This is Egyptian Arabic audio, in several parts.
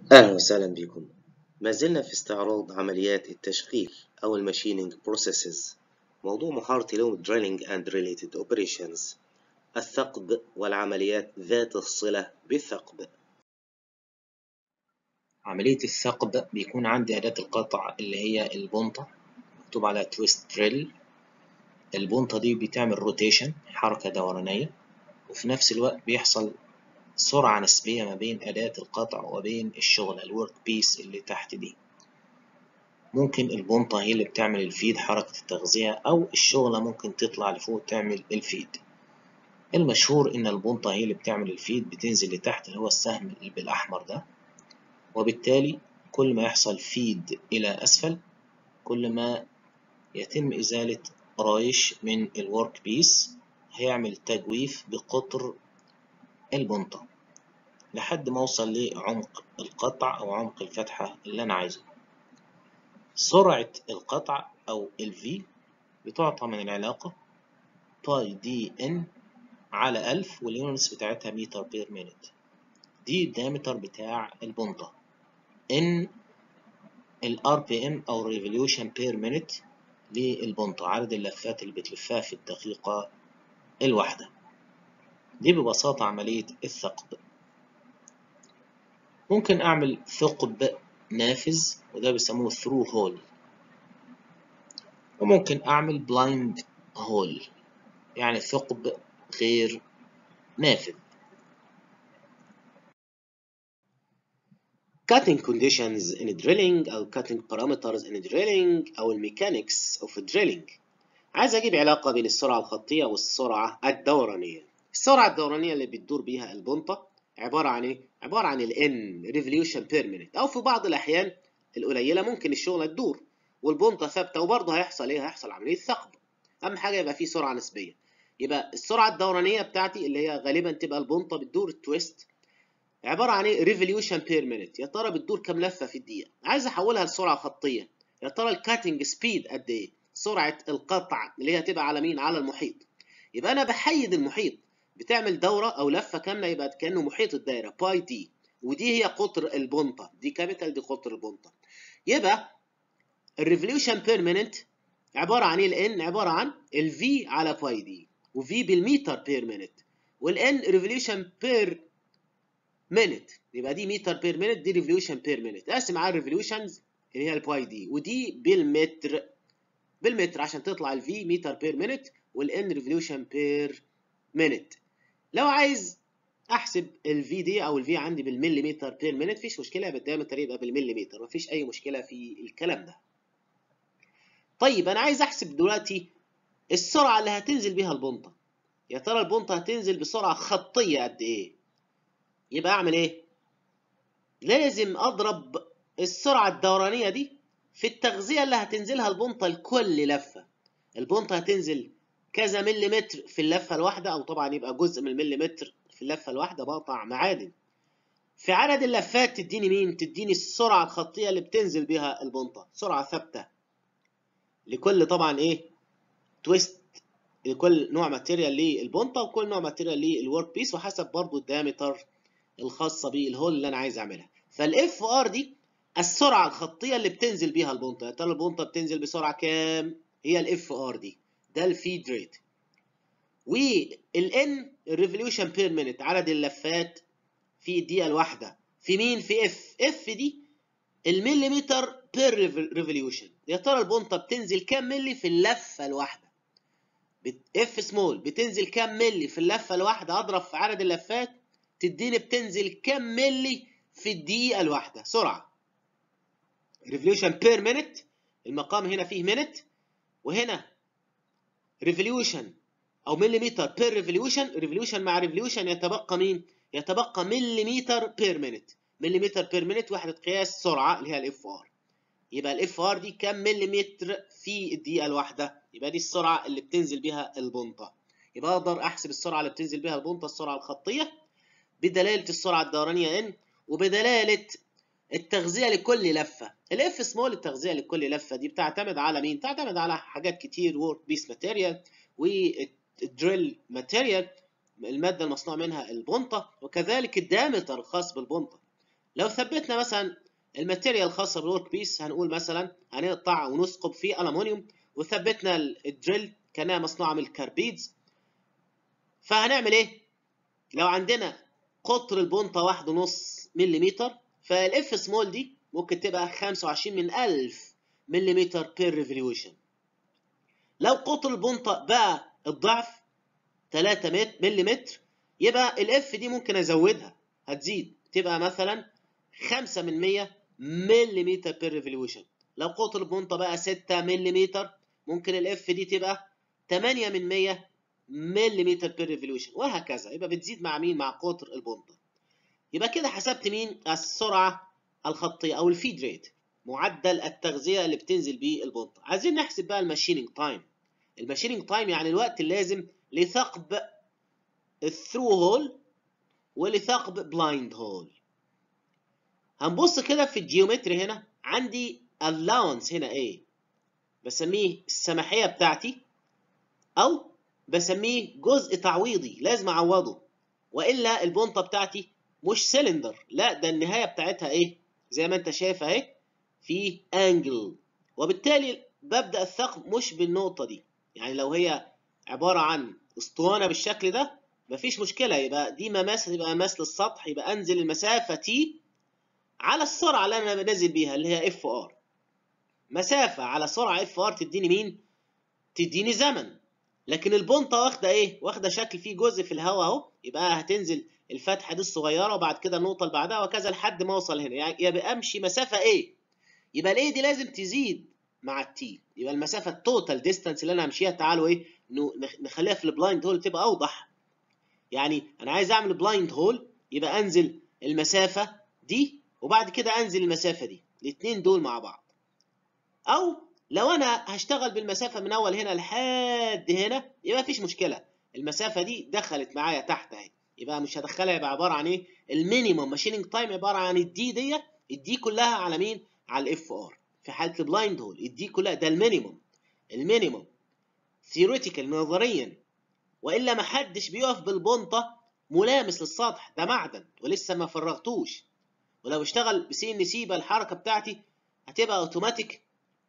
أهلا وسهلا بكم ما زلنا في استعراض عمليات التشغيل أو الماشينينج بروسيسز موضوع محاضرة اليوم Drilling and Related Operations الثقب والعمليات ذات الصلة بالثقب عملية الثقب بيكون عندي أداة القطع اللي هي البنطة مكتوب عليها تويست دريل البنطة دي بتعمل روتيشن حركة دورانية وفي نفس الوقت بيحصل سرعة نسبية ما بين أداة القطع وبين الشغل الورك بيس اللي تحت دي ممكن البنطة هي اللي بتعمل الفيد حركة التغذية أو الشغلة ممكن تطلع لفوق تعمل الفيد المشهور إن البنطة هي اللي بتعمل الفيد بتنزل لتحت اللي هو السهم اللي بالأحمر ده وبالتالي كل ما يحصل فيد إلى أسفل كل ما يتم إزالة رايش من الورك بيس هيعمل تجويف بقطر البنطة لحد ما أوصل لعمق القطع أو عمق الفتحة اللي أنا عايزه سرعة القطع أو ال V بتعطى من العلاقة باي دي إن على ألف واليونتس بتاعتها متر بير مينت دي الدايمتر بتاع البنطة إن ال RPM أو Revolution per minute للبنطة عدد اللفات اللي بتلفها في الدقيقة الواحدة دي ببساطة عملية الثقب ممكن أعمل ثقب نافذ وده بيسموه through hole وممكن أعمل blind hole يعني ثقب غير نافذ cutting conditions in drilling أو cutting parameters in drilling أو الميكانيكس of drilling عايز أجيب علاقة بين السرعة الخطية والسرعة الدورانية السرعة الدورانية اللي بتدور بيها البنطة عبارة عن إيه؟ عبارة عن ال N revolution per minute أو في بعض الأحيان القليلة ممكن الشغلة تدور والبنطة ثابتة وبرضه هيحصل إيه؟ هيحصل عملية ثقب أهم حاجة يبقى فيه سرعة نسبية يبقى السرعة الدورانية بتاعتي اللي هي غالبا تبقى البنطة بتدور التويست عبارة عن ايه ريفوليوشن بير مينيت يا ترى بتدور كام لفة في الدقيقة عايز احولها لسرعة خطية يا ترى الكاتنج سبيد قد ايه سرعة القطع اللي هي هتبقى على مين على المحيط يبقى انا بحيد المحيط بتعمل دورة او لفة كاملة يبقى كأنه محيط الدايرة باي دي ودي هي قطر البنطة دي كابيتال دي قطر البنطة يبقى الريفوليوشن بير مينيت عبارة عن ايه الان عبارة عن الفي على باي دي وفي بالمتر بير مينيت والان ريفوليوشن بير مينت يبقى دي متر بير مينت دي ريفوليوشن بير مينت اقسم على الريفوليوشنز اللي هي الباي دي ودي بالمتر بالمتر عشان تطلع الفي متر بير مينت والان ريفوليوشن بير مينت لو عايز احسب الفي دي او الفي عندي بالمليمتر بير مينت مفيش مشكله يبقى الدايمتر يبقى بالمليمتر مفيش اي مشكله في الكلام ده طيب انا عايز احسب دلوقتي السرعه اللي هتنزل بيها البنطه يا ترى البنطه هتنزل بسرعه خطيه قد ايه يبقى اعمل ايه لازم اضرب السرعه الدورانيه دي في التغذيه اللي هتنزلها البنطه لكل لفه البنطه هتنزل كذا مليمتر في اللفه الواحده او طبعا يبقى جزء من المليمتر في اللفه الواحده بقطع معادن في عدد اللفات تديني مين تديني السرعه الخطيه اللي بتنزل بها البنطه سرعه ثابته لكل طبعا ايه تويست لكل نوع ماتيريال للبنطه وكل نوع ماتيريال للورك بيس وحسب برضو الدايمتر الخاصة بالهول اللي أنا عايز أعملها فالاف ار دي السرعة الخطية اللي بتنزل بيها البنطة يا ترى البنطة بتنزل بسرعة كام؟ هي الاف ار دي ده الفيد ريت والان الريفوليوشن بير مينت عدد اللفات في الدقيقة الواحدة في مين؟ في اف اف دي المليمتر بير ريفوليوشن يا ترى البنطة بتنزل كام ملي في اللفة الواحدة؟ اف سمول بتنزل كام ملي في اللفة الواحدة اضرب في عدد اللفات تديني بتنزل كام ملي في الدقيقة الواحدة سرعة ريفوليوشن بير مينت المقام هنا فيه مينت وهنا ريفوليوشن أو مليمتر بير ريفوليوشن ريفوليوشن مع ريفوليوشن يتبقى مين؟ يتبقى مليمتر بير مينت مليمتر بير مينت وحدة قياس سرعة اللي هي الاف ار يبقى الاف ار دي كام مليمتر في الدقيقة الواحدة؟ يبقى دي السرعة اللي بتنزل بيها البنطة يبقى أقدر أحسب السرعة اللي بتنزل بيها البنطة السرعة الخطية بدلالة السرعة الدورانية n وبدلالة التغذية لكل لفة الاف سمول التغذية لكل لفة دي بتعتمد على مين؟ بتعتمد على حاجات كتير وورك بيس ماتيريال والدريل ماتيريال المادة المصنوع منها البنطة وكذلك الدامتر الخاص بالبنطة لو ثبتنا مثلا الماتيريال الخاصه بالورك بيس هنقول مثلا هنقطع ونثقب فيه الومنيوم وثبتنا الدريل كانها مصنوعه من الكاربيدز فهنعمل ايه لو عندنا قطر البنطه واحد ونص مليمتر فالاف سمول دي ممكن تبقى 25 من 1000 مليمتر بير ريفوليوشن لو قطر البنطه بقى الضعف 3 ملم يبقى الاف دي ممكن ازودها هتزيد تبقى مثلا 5 من 100 ملم بير ريفوليوشن لو قطر البنطه بقى 6 ملم ممكن الاف دي تبقى 8 من 100 ملم بير ريفوليوشن وهكذا يبقى بتزيد مع مين مع قطر البنطه يبقى كده حسبت مين السرعه الخطيه او الفيد ريت معدل التغذيه اللي بتنزل بيه البنطه عايزين نحسب بقى الماشيننج تايم الماشيننج تايم يعني الوقت اللازم لثقب الثرو هول ولثقب بلايند هول هنبص كده في الجيومتري هنا عندي allowance هنا ايه بسميه السماحيه بتاعتي او بسميه جزء تعويضي لازم اعوضه والا البنطه بتاعتي مش سلندر لا ده النهايه بتاعتها ايه زي ما انت شايف اهي في انجل وبالتالي ببدا الثقب مش بالنقطه دي يعني لو هي عباره عن اسطوانه بالشكل ده مفيش مشكله يبقى دي مماس يبقى مماس للسطح يبقى انزل المسافه تي على السرعه اللي انا نازل بيها اللي هي اف ار مسافه على سرعه اف ار تديني مين تديني زمن لكن البنطه واخده ايه واخده شكل فيه جزء في الهواء اهو يبقى هتنزل الفتحه دي الصغيره وبعد كده النقطه اللي بعدها وكذا لحد ما اوصل هنا يعني يبقى امشي مسافه ايه يبقى الايه دي لازم تزيد مع التي يبقى المسافه التوتال ديستانس اللي انا همشيها تعالوا ايه نخليها في البلايند هول تبقى اوضح يعني انا عايز اعمل بلايند هول يبقى انزل المسافه دي وبعد كده انزل المسافه دي الاثنين دول مع بعض او لو انا هشتغل بالمسافه من اول هنا لحد هنا يبقى مفيش مشكله المسافه دي دخلت معايا تحت اهي يبقى مش هدخلها يبقى عباره عن ايه المينيمم ماشيننج تايم عباره عن الدي دي الدي كلها على مين على الاف ار في حاله البلايند هول الدي كلها ده المينيمم المينيمم ثيوريتيكال نظريا والا ما حدش بيقف بالبنطه ملامس للسطح ده معدن ولسه ما فرغتوش ولو اشتغل بسي ان سي يبقى الحركه بتاعتي هتبقى اوتوماتيك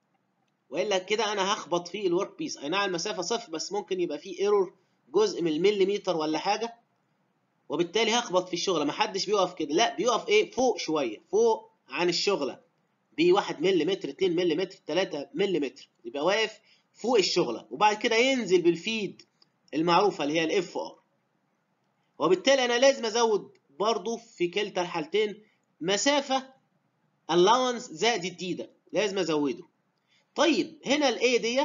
والا كده انا هخبط في الورك بيس اي نعم المسافه صفر بس ممكن يبقى في ايرور جزء من المليمتر ولا حاجه وبالتالي هخبط في الشغله ما حدش بيقف كده لا بيقف ايه فوق شويه فوق عن الشغله ب 1 ملم 2 ملم 3 ملم يبقى واقف فوق الشغله وبعد كده ينزل بالفيد المعروفه اللي هي الاف ار وبالتالي انا لازم ازود برضو في كلتا الحالتين مسافه allowance زائد الدي ده لازم ازوده طيب هنا الاي دي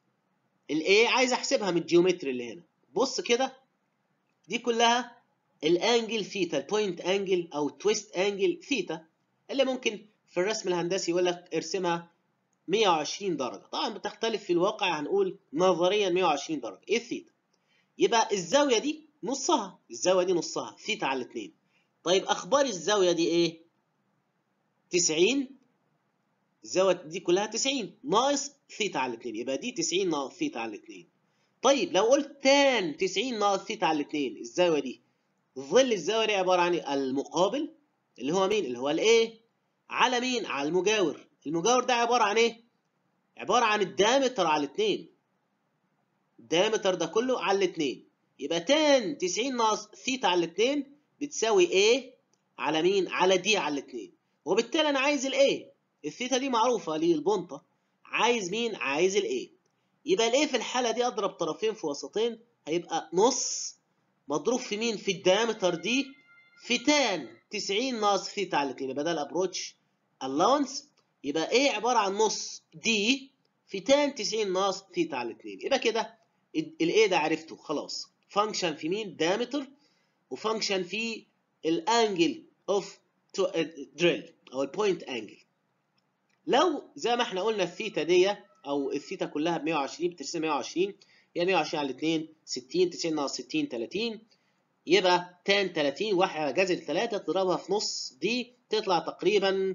الاي عايز احسبها من الجيومتري اللي هنا بص كده دي كلها الانجل ثيتا البوينت انجل او تويست انجل ثيتا اللي ممكن في الرسم الهندسي يقول لك ارسمها 120 درجه طبعا بتختلف في الواقع هنقول نظريا 120 درجه ايه الثيتا يبقى الزاويه دي نصها الزاويه دي نصها ثيتا على الاثنين طيب اخبار الزاويه دي ايه 90 الزاويه دي كلها 90 ناقص ثيتا على الاثنين يبقى دي 90 ناقص ثيتا على الاثنين طيب لو قلت تان 90 ناقص ثيتا على الاثنين الزاويه دي ظل الزاويه دي عباره عن المقابل اللي هو مين اللي هو الايه على مين على المجاور المجاور ده عباره عن ايه عباره عن الدامتر على الاثنين الدامتر ده كله على الاثنين يبقى تان 90 ناقص ثيتا على الاثنين بتساوي ايه على مين على دي على الاثنين وبالتالي انا عايز الايه الثيتا دي معروفه للبنطه عايز مين عايز الايه يبقى الايه في الحاله دي اضرب طرفين في وسطين هيبقى نص مضروب في مين في الديامتر دي في تان 90 ناقص ثيتا على 2 يبقى ده الابروتش allowance يبقى ايه عباره عن نص دي في تان 90 ناقص ثيتا على 2 يبقى كده الايه ده عرفته خلاص فانكشن في مين دايمتر وفانكشن في الانجل اوف دريل او البوينت انجل لو زي ما احنا قلنا الثيتا دي او الثيتا كلها ب 120 بترسم 120 هي 120 على 2 60 90 ناقص 60 30 يبقى تان 30 واحد على جذر 3 تضربها في نص دي تطلع تقريبا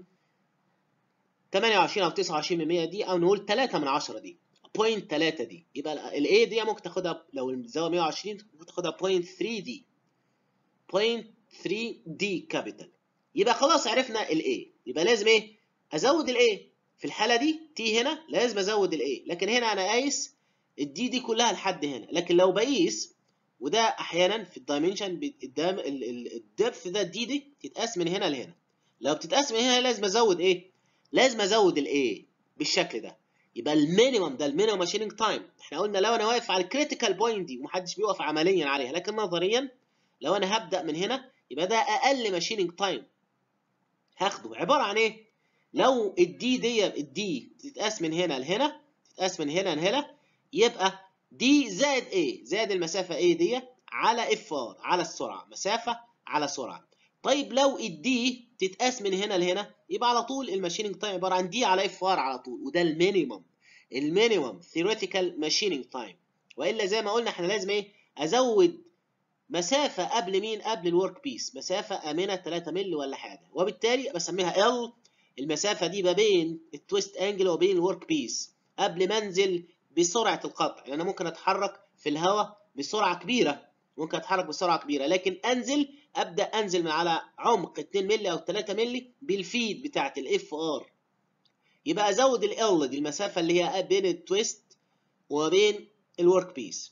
28 او 29 من 100 دي او نقول 3 من 10 دي بوينت 3 دي يبقى الاي دي ممكن تاخدها لو الزاويه 120 ممكن تاخدها بوينت 3 دي بوينت 3 دي كابيتال يبقى خلاص عرفنا الاي يبقى لازم ايه ازود الاي في الحاله دي تي هنا لازم ازود الاي لكن هنا انا قايس الدي دي كلها لحد هنا لكن لو بقيس وده احيانا في الدايمنشن قدام الدبث ده الدي دي تتقاس من هنا لهنا لو بتتقاس من هنا لازم ازود ايه لازم ازود الاي بالشكل ده يبقى المينيمم ده المينيمم ماشيننج تايم احنا قلنا لو انا واقف على الكريتيكال بوينت دي ومحدش بيوقف عمليا عليها لكن نظريا لو انا هبدا من هنا يبقى ده اقل ماشيننج تايم هاخده عباره عن ايه لو الدي دي الدي تتقاس من هنا لهنا تتقاس من هنا لهنا يبقى دي زائد ايه زائد المسافه ايه دي على اف ار على السرعه مسافه على سرعه طيب لو الدي تتقاس من هنا لهنا يبقى على طول الماشيننج تايم عباره عن دي على اف ار على طول وده المينيمم المينيمم ثيوريتيكال ماشيننج تايم والا زي ما قلنا احنا لازم ايه ازود مسافه قبل مين قبل الورك بيس مسافه امنه 3 مللي ولا حاجه وبالتالي بسميها ال المسافه دي ما بين التويست انجل وبين الورك بيس قبل ما انزل بسرعه القطع يعني انا ممكن اتحرك في الهواء بسرعه كبيره ممكن اتحرك بسرعه كبيره لكن انزل ابدا انزل من على عمق 2 مللي او 3 مللي بالفيد بتاعه الاف ار يبقى ازود ال دي المسافه اللي هي بين التويست وبين الورك بيس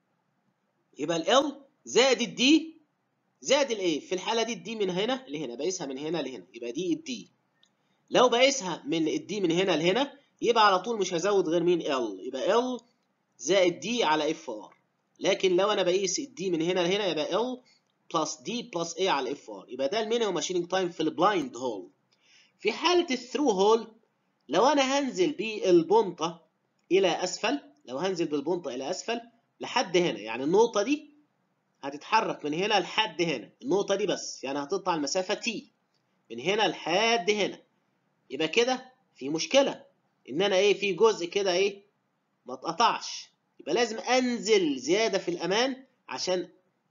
يبقى ال زائد الدي زائد الايه في الحاله دي الدي من هنا لهنا بقيسها من هنا لهنا يبقى دي الدي لو بقيسها من الدي من هنا لهنا يبقى على طول مش هزود غير مين ال يبقى ال زائد دي على اف ار لكن لو انا بقيس الدي من هنا لهنا يبقى ال بلس دي بلس اي على اف ار يبقى ده المينيمم ماشيننج تايم في البلايند هول في حاله الثرو هول لو انا هنزل بالبنطه الى اسفل لو هنزل بالبنطه الى اسفل لحد هنا يعني النقطه دي هتتحرك من هنا لحد هنا النقطه دي بس يعني هتقطع المسافه تي من هنا لحد هنا يبقى كده في مشكله ان انا ايه في جزء كده ايه ما اتقطعش يبقى لازم انزل زياده في الامان عشان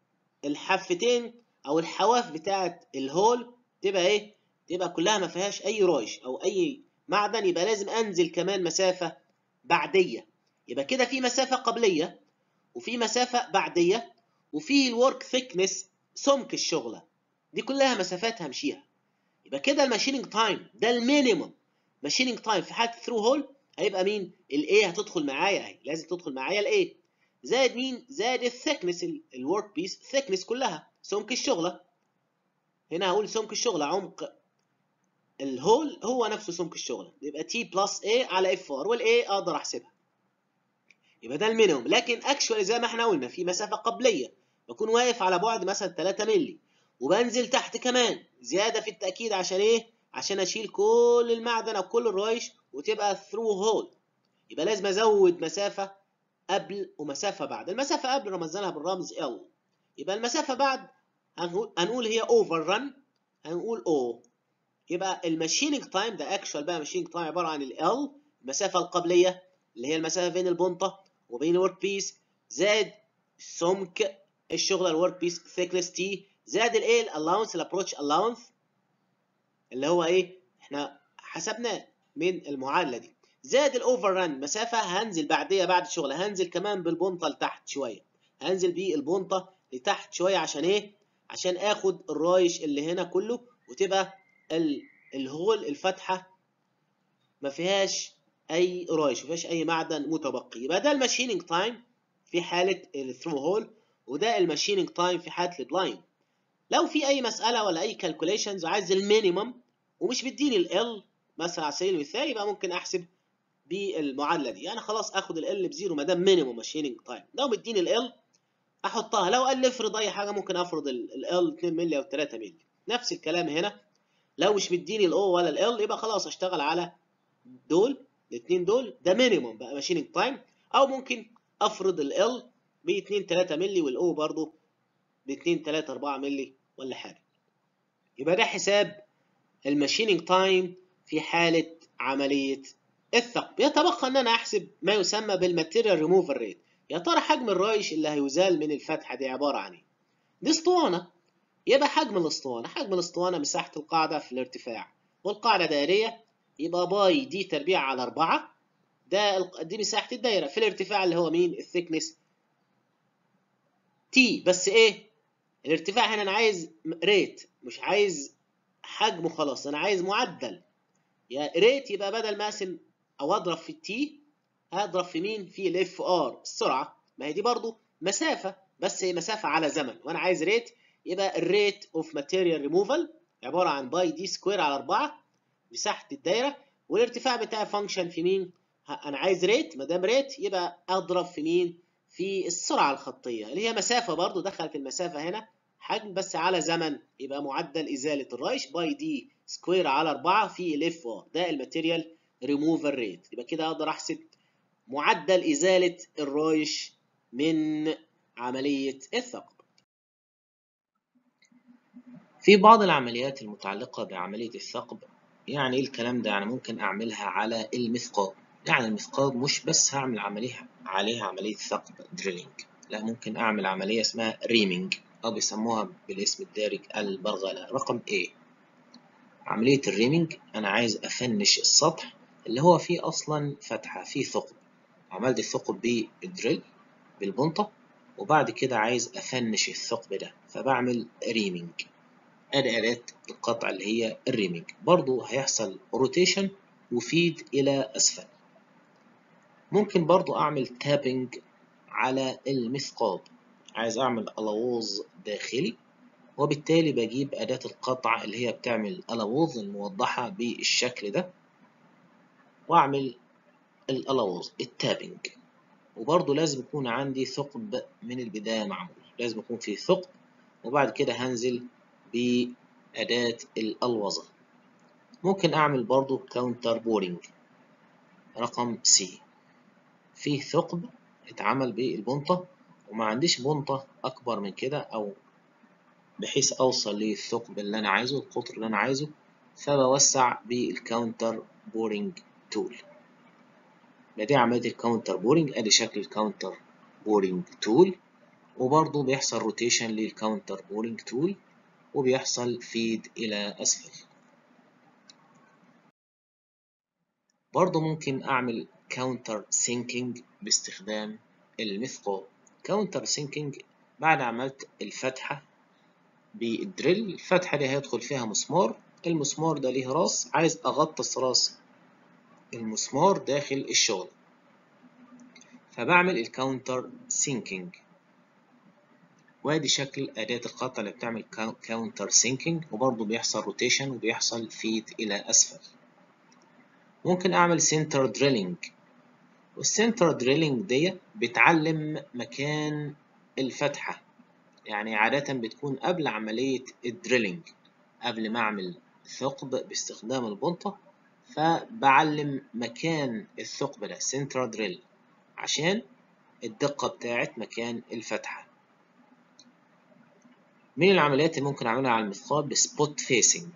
الحفتين او الحواف بتاعه الهول تبقى ايه تبقى كلها ما فيهاش اي رايش او اي معدن يبقى لازم انزل كمان مسافه بعديه يبقى كده في مسافه قبليه وفي مسافه بعديه وفي الورك ثيكنس سمك الشغله دي كلها مسافات همشيها يبقى كده الماشيننج تايم ده المينيمم ماشيننج تايم في حاله ثرو هول هيبقى مين الاي هتدخل معايا اهي لازم تدخل معايا الاي زائد مين زائد الثيكنس الورك بيس ثيكنس كلها سمك الشغله هنا هقول سمك الشغله عمق الهول هو نفسه سمك الشغله يبقى تي بلس اي على اف ار والاي اقدر احسبها يبقى ده المينيمم لكن اكشوالي زي ما احنا قلنا في مسافه قبليه بكون واقف على بعد مثلا 3 مللي وبنزل تحت كمان زياده في التاكيد عشان ايه عشان اشيل كل المعدن او كل الرايش وتبقى ثرو هول يبقى لازم ازود مسافه قبل ومسافه بعد المسافه قبل رمزناها بالرمز ال يبقى المسافه بعد هنقول هنقول هي اوفر رن هنقول او يبقى الماشيننج تايم ده اكشوال بقى ماشيننج تايم عباره عن ال المسافه القبليه اللي هي المسافه بين البنطه وبين الورك بيس زائد سمك الشغله الورك بيس ثيكنس تي زائد الايه الالاونس الابروتش الاونس اللي هو ايه احنا حسبناه من المعادله دي زائد الاوفر ران مسافه هنزل بعديها بعد الشغل هنزل كمان بالبنطه لتحت شويه هنزل بالبنطه لتحت شويه عشان ايه عشان اخد الرايش اللي هنا كله وتبقى الهول الفتحه ما فيهاش اي رايش ما فيهاش اي معدن متبقي يبقى ده الماشيننج تايم في حاله الثرو هول وده الماشيننج تايم في حاله البلايند لو في اي مساله ولا اي كالكوليشنز وعايز المينيمم ومش بيديني ال مثلا على سبيل المثال يبقى ممكن احسب بالمعادله دي يعني خلاص اخد ال بزيرو ما دام مينيمم ماشيننج تايم لو مديني ال احطها لو قال لي افرض اي حاجه ممكن افرض ال 2 مللي او 3 مللي نفس الكلام هنا لو مش مديني الاو ولا ال يبقى خلاص اشتغل على دول الاثنين دول ده مينيمم بقى ماشيننج تايم او ممكن افرض ال ب 2 3 مللي والاو برضه ب 2 3 4 مللي ولا حاجه يبقى ده حساب الماشيننج تايم في حاله عمليه الثقب يتبقى ان انا احسب ما يسمى بالماتيريال ريموفال ريت يا ترى حجم الرايش اللي هيزال من الفتحه دي عباره عن ايه دي اسطوانه يبقى حجم الاسطوانه حجم الاسطوانه مساحه القاعده في الارتفاع والقاعده دائريه يبقى باي دي تربيع على 4 ده دي مساحه الدايره في الارتفاع اللي هو مين الثيكنس تي بس ايه الارتفاع هنا انا عايز ريت مش عايز حجم خلاص انا عايز معدل يا ريت يبقى بدل ما اقسم او اضرب في التي هضرب في مين في الاف ار السرعه ما هي دي برضو مسافه بس هي مسافه على زمن وانا عايز ريت يبقى الريت اوف ماتيريال ريموفال عباره عن باي دي سكوير على 4 مساحه الدايره والارتفاع بتاعي فانكشن في مين انا عايز ريت ما دام ريت يبقى اضرب في مين في السرعه الخطيه اللي هي مسافه برضو دخل في المسافه هنا حجم بس على زمن يبقى معدل ازاله الرايش باي دي سكوير على 4 في الاف ار ده الماتيريال ريموفال ريت يبقى كده اقدر احسب معدل ازاله الرايش من عمليه الثقب في بعض العمليات المتعلقة بعملية الثقب يعني ايه الكلام ده يعني ممكن اعملها على المثقاب يعني المثقاب مش بس هعمل عملية عليها عملية ثقب دريلينج لا ممكن اعمل عملية اسمها ريمينج او بيسموها بالاسم الدارج البرغلة رقم A عملية الريمينج انا عايز افنش السطح اللي هو فيه اصلا فتحة فيه ثقب عملت الثقب بالدريل بالبنطة وبعد كده عايز افنش الثقب ده فبعمل ريمينج ادي اداة القطع اللي هي الريمينج برضو هيحصل روتيشن وفيد الى اسفل ممكن برضو اعمل تابنج على المثقاب عايز اعمل الووز داخلي وبالتالي بجيب اداة القطع اللي هي بتعمل الووز الموضحة بالشكل ده واعمل الالووز التابنج وبرضو لازم يكون عندي ثقب من البداية معمول لازم يكون في ثقب وبعد كده هنزل بأداة الألوظة ممكن أعمل برضو كاونتر بورينج رقم سي فيه ثقب اتعمل بالبنطة وما عنديش بنطة أكبر من كده أو بحيث أوصل للثقب اللي أنا عايزه القطر اللي أنا عايزه فبوسع بالكاونتر بورينج تول دي عملية الكاونتر بورينج أدي شكل الكاونتر بورينج تول وبرضه بيحصل روتيشن للكاونتر بورينج تول وبيحصل فيد إلى أسفل برضه ممكن أعمل كاونتر سينكينج باستخدام المثقاب كاونتر سينكينج بعد عملت الفتحة بالدريل الفتحة دي هيدخل فيها مسمار المسمار ده ليه راس عايز أغطس راس المسمار داخل الشغل فبعمل الكاونتر سينكينج وادي شكل أداة القطع اللي بتعمل كاونتر سينكينج وبرضه بيحصل روتيشن وبيحصل فيد إلى أسفل ممكن أعمل سنتر دريلينج والسنتر دريلينج دي بتعلم مكان الفتحة يعني عادة بتكون قبل عملية الدريلينج قبل ما أعمل ثقب باستخدام البنطة فبعلم مكان الثقب ده سنتر دريل عشان الدقة بتاعت مكان الفتحة من العمليات اللي ممكن أعملها على المثقاب سبوت فيسنج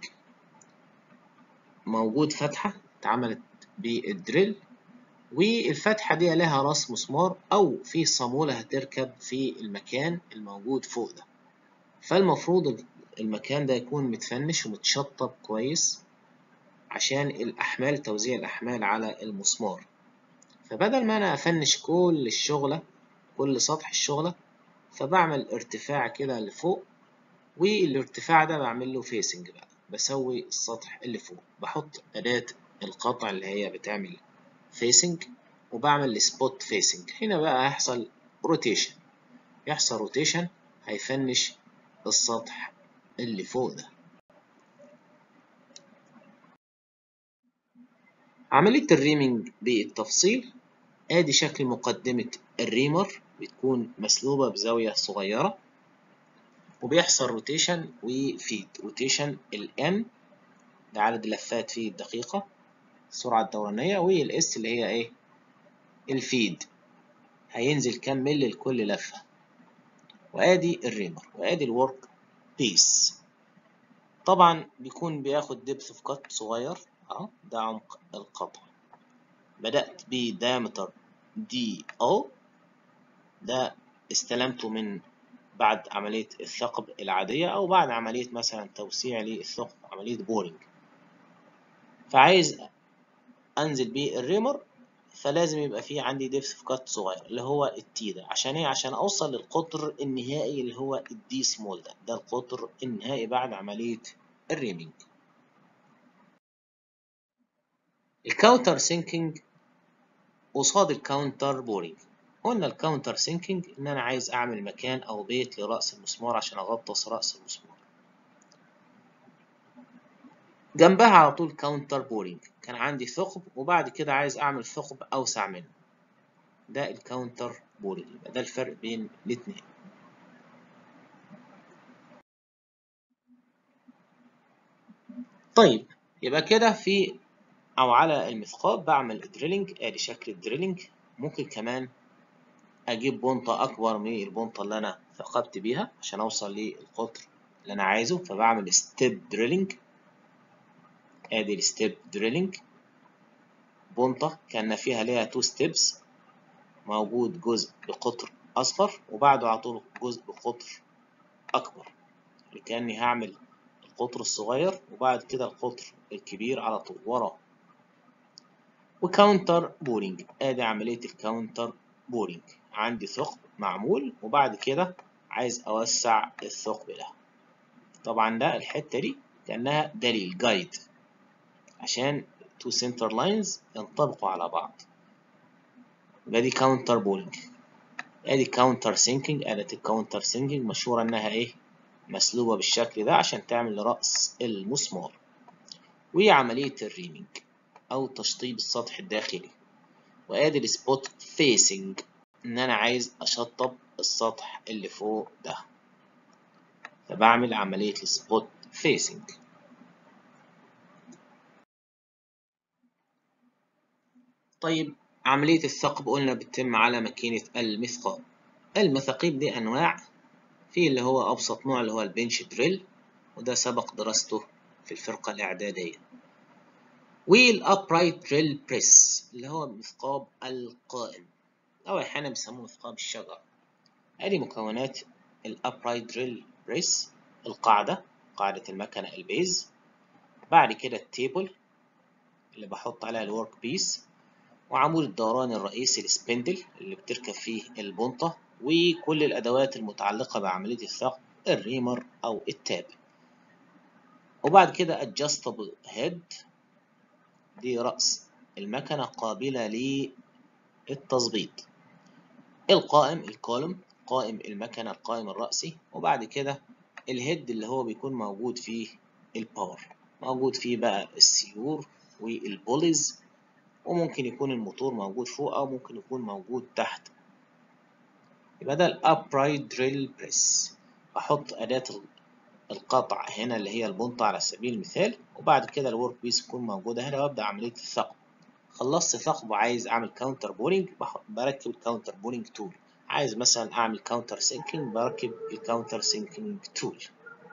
موجود فتحة اتعملت بالدريل والفتحة دي لها راس مسمار أو في صامولة هتركب في المكان الموجود فوق ده فالمفروض المكان ده يكون متفنش ومتشطب كويس عشان الأحمال توزيع الأحمال على المسمار فبدل ما أنا أفنش كل الشغلة كل سطح الشغلة فبعمل ارتفاع كده لفوق والارتفاع ده بعمل له فيسنج بقى بسوي السطح اللي فوق بحط أداة القطع اللي هي بتعمل فيسنج وبعمل سبوت فيسنج هنا بقى هيحصل روتيشن يحصل روتيشن هيفنش السطح اللي فوق ده عملية الريمينج بالتفصيل ادي شكل مقدمة الريمر بتكون مسلوبة بزاوية صغيرة وبيحصل روتيشن وفيد روتيشن الان ده عدد اللفات في الدقيقة السرعة الدورانية والاس اللي هي ايه الفيد هينزل كام ملي لكل لفة وادي الريمر وادي الورك بيس طبعا بيكون بياخد دبث في قط صغير اهو ده عمق القطع بدأت بدايمتر دي او ده استلمته من بعد عملية الثقب العادية أو بعد عملية مثلا توسيع للثقب عملية بورينج فعايز أنزل بيه الريمر فلازم يبقى فيه عندي دبث في كات صغير اللي هو التي ده عشان ايه عشان اوصل للقطر النهائي اللي هو الدي سمول ده ده القطر النهائي بعد عملية الريمينج الكاونتر سينكينج قصاد الكاونتر بورينج قلنا الكاونتر سينكينج ان انا عايز اعمل مكان او بيت لرأس المسمار عشان اغطس رأس المسمار جنبها على طول كاونتر بورينج كان عندي ثقب وبعد كده عايز اعمل ثقب اوسع منه ده الكاونتر بورينج يبقى ده الفرق بين الاتنين طيب يبقى كده في او على المثقاب بعمل دريلينج ادي شكل الدريلينج ممكن كمان اجيب بونطة اكبر من البونطة اللي انا ثقبت بيها عشان اوصل للقطر اللي انا عايزه فبعمل ستيب دريلينج ادي الستيب دريلينج بونطة كان فيها ليها تو ستيبس موجود جزء بقطر اصغر وبعده على طول جزء بقطر اكبر كاني هعمل القطر الصغير وبعد كده القطر الكبير على طول وراه وكاونتر بورينج ادي عملية الكاونتر بورينج عندي ثقب معمول وبعد كده عايز اوسع الثقب ده طبعا ده الحتة دي كأنها دليل جايد عشان تو سنتر لاينز ينطبقوا على بعض يبقى دي كاونتر بورينج ادي كاونتر سينكينج آلة الكاونتر سينكينج مشهورة انها ايه مسلوبة بالشكل ده عشان تعمل رأس المسمار وعملية الريمينج أو تشطيب السطح الداخلي وادي السبوت فيسنج ان انا عايز اشطب السطح اللي فوق ده فبعمل عملية السبوت فيسنج طيب عملية الثقب قلنا بتتم على ماكينة المثقاب المثاقيب دي أنواع في اللي هو أبسط نوع اللي هو البنش دريل وده سبق دراسته في الفرقة الإعدادية والأبرايت دريل بريس اللي هو المثقاب القائم أو أحيانا بيسموه مثقاب الشجر أدي مكونات الأبرايت دريل بريس القاعدة قاعدة المكنة البيز بعد كده التيبل اللي بحط عليها الورك بيس وعمود الدوران الرئيسي السبندل اللي بتركب فيه البنطة وكل الأدوات المتعلقة بعملية الثقب الريمر أو التاب وبعد كده adjustable head دي رأس المكنة قابلة للتظبيط القائم الكولوم قائم المكنة القائم الرأسي وبعد كده الهيد اللي هو بيكون موجود فيه الباور موجود فيه بقى السيور والبوليز وممكن يكون الموتور موجود فوق أو ممكن يكون موجود تحت يبقى ده الأبرايت دريل بريس أحط أداة القطع هنا اللي هي البنطة على سبيل المثال وبعد كده الورك بيس تكون موجودة هنا وأبدأ عملية الثقب خلصت ثقب وعايز أعمل كاونتر بورينج بركب الكاونتر بورينج تول عايز مثلا أعمل كاونتر سينكينج بركب الكاونتر سينكينج تول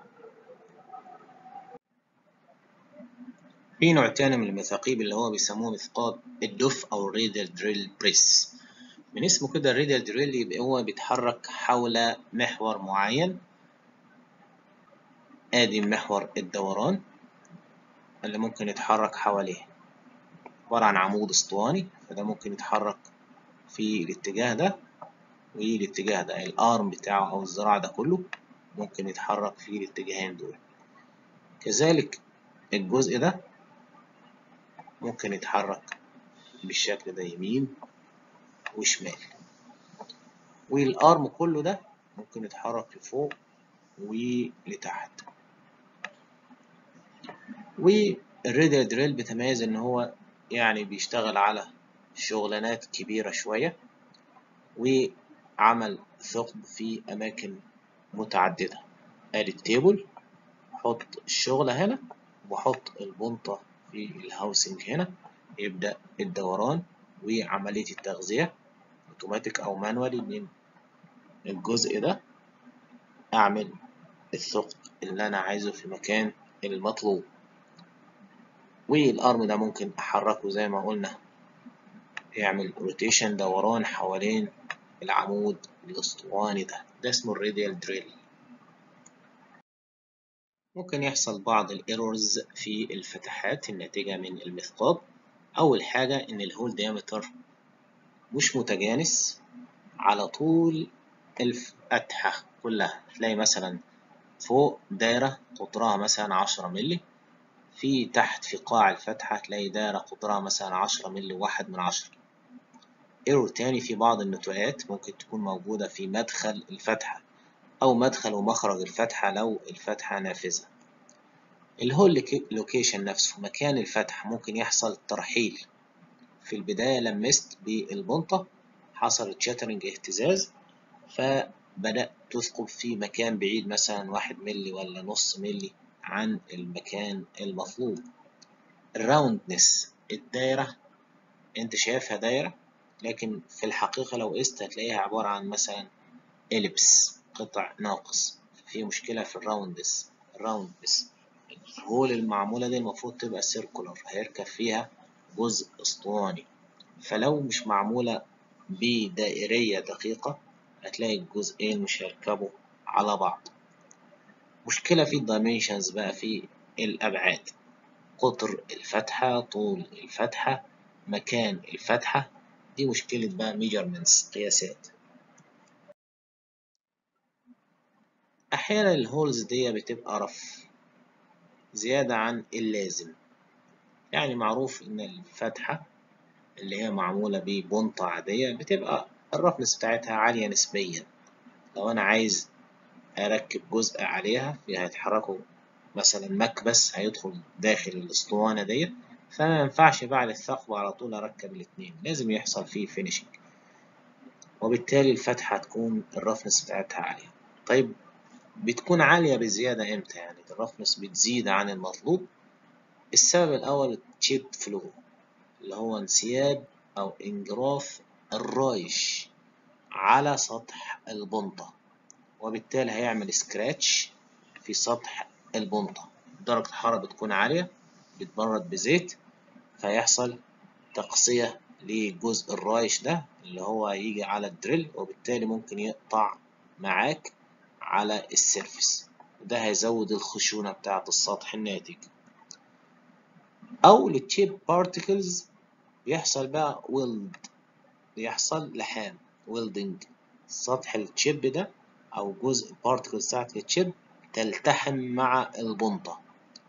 في نوع تاني من المثاقيب اللي هو بيسموه مثقاب الدف أو الريدل دريل بريس من اسمه كده الريدل دريل يبقى هو بيتحرك حول محور معين ادي محور الدوران اللي ممكن يتحرك حواليه عبارة عن عمود اسطواني فده ممكن يتحرك في الاتجاه ده والاتجاه ده الارم بتاعه او الذراع ده كله ممكن يتحرك في الاتجاهين دول كذلك الجزء ده ممكن يتحرك بالشكل ده يمين وشمال والارم كله ده ممكن يتحرك لفوق ولتحت والريدل دريل بيتميز ان هو يعني بيشتغل على شغلانات كبيرة شوية وعمل ثقب في أماكن متعددة ادي التيبل احط الشغلة هنا واحط البنطة في الهاوسنج هنا يبدأ الدوران وعملية التغذية اوتوماتيك او مانوالي من الجزء ده اعمل الثقب اللي انا عايزه في المكان المطلوب والارم ده ممكن احركه زي ما قلنا يعمل روتيشن دوران حوالين العمود الاسطواني ده ده اسمه الراديال دريل ممكن يحصل بعض الايرورز في الفتحات الناتجة من المثقاب أول حاجة إن الهول ديامتر مش متجانس على طول الفتحة كلها تلاقي مثلا فوق دايرة قطرها مثلا عشرة ملي في تحت في قاع الفتحة تلاقي دايرة قطرها مثلا عشرة ملي واحد من عشرة ايرور تاني في بعض النتوءات ممكن تكون موجودة في مدخل الفتحة أو مدخل ومخرج الفتحة لو الفتحة نافذة الهول لوكيشن نفسه مكان الفتحة ممكن يحصل ترحيل في البداية لمست بالبنطة حصل تشاترنج اهتزاز فبدأت تثقب في مكان بعيد مثلا واحد ملي ولا نص ملي عن المكان المطلوب الراوندنس الدايرة انت شايفها دايرة لكن في الحقيقة لو قست هتلاقيها عبارة عن مثلا إليبس قطع ناقص في مشكلة في الراوندس الراوندس الهول المعمولة دي المفروض تبقى سيركولر هيركب فيها جزء اسطواني فلو مش معمولة بدائرية دقيقة هتلاقي الجزئين مش هيركبوا على بعض مشكلة في الدايمنشنز بقى في الأبعاد قطر الفتحة طول الفتحة مكان الفتحة دي مشكلة بقى measurements قياسات أحيانا الهولز دي بتبقى رف زيادة عن اللازم يعني معروف إن الفتحة اللي هي معمولة ببنطة عادية بتبقى الرفنس بتاعتها عالية نسبيا لو أنا عايز أركب جزء عليها هيتحركوا مثلا مكبس هيدخل داخل الأسطوانة دي فما ينفعش بعد الثقب على طول أركب الاتنين لازم يحصل فيه فينيشنج وبالتالي الفتحة هتكون الرفنس بتاعتها عالية طيب بتكون عالية بزيادة امتى يعني الرفنس بتزيد عن المطلوب السبب الأول تشيب فلو اللي هو انسياب أو انجراف الرايش على سطح البنطة وبالتالي هيعمل سكراتش في سطح البنطة درجة الحرارة بتكون عالية بتبرد بزيت فيحصل تقصية لجزء الرايش ده اللي هو هيجي على الدريل وبالتالي ممكن يقطع معاك على السيرفس وده هيزود الخشونة بتاعة السطح الناتج أو للتشيب بارتكلز بيحصل بقى ويلد بيحصل لحام ويلدنج سطح التشيب ده أو جزء بارتكلز بتاعت التشيب تلتحم مع البنطة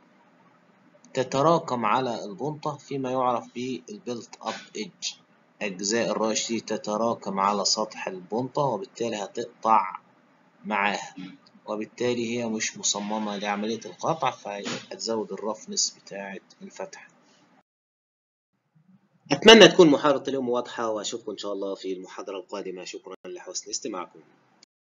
تتراكم على البنطة فيما يعرف بالبيلت أب إيدج أجزاء الرايش دي تتراكم على سطح البنطة وبالتالي هتقطع معاها وبالتالي هي مش مصممة لعملية القطع فهتزود الرفنس بتاعة الفتحة أتمنى تكون محاضرة اليوم واضحة وأشوفكم إن شاء الله في المحاضرة القادمة شكرا لحسن استماعكم